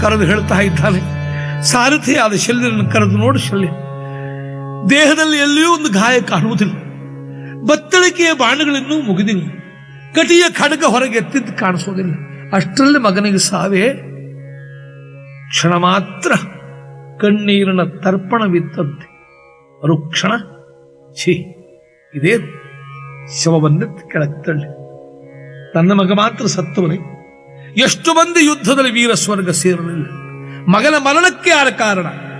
ಕರೆದು ಹೇಳ್ತಾ ಇದ್ದಾನೆ ಸಾರಥಿಯಾದ ಶಲ್ಯನನ್ನು ಕರೆದು ನೋಡು ಶಲ್ಯ ದೇಹದಲ್ಲಿ ಎಲ್ಲಿಯೂ ಒಂದು ಗಾಯ ಕಾಣುವುದಿಲ್ಲ ಬತ್ತಳಿಕೆಯ ಬಾಣಗಳಿನ್ನೂ ಮುಗಿದಿಲ್ಲ ಕಟಿಯ ಖಡ್ಗ ಹೊರಗೆ ಎತ್ತಿದ್ದು ಕಾಣಿಸೋದಿಲ್ಲ ಅಷ್ಟರಲ್ಲಿ ಮಗನಿಗೆ ಸಾವೇ ಕ್ಷಣ ಮಾತ್ರ ಕಣ್ಣೀರಿನ ತರ್ಪಣವಿತ್ತಂತೆ ಮರುಕ್ಷಣ ಛೀ ಇದೇ ಶವವನ್ನೆತ್ತಿ ಕೆಳಗೆ ತಳ್ಳಿ ತನ್ನ ಮಗ ಮಾತ್ರ ಸತ್ತವನೇ ಎಷ್ಟು ಮಂದಿ ಯುದ್ಧದಲ್ಲಿ ವೀರ ಸ್ವರ್ಗ ಸೇರಲಿಲ್ಲ ಮಗನ ಮರಣಕ್ಕೆ ಯಾರ ಕಾರಣ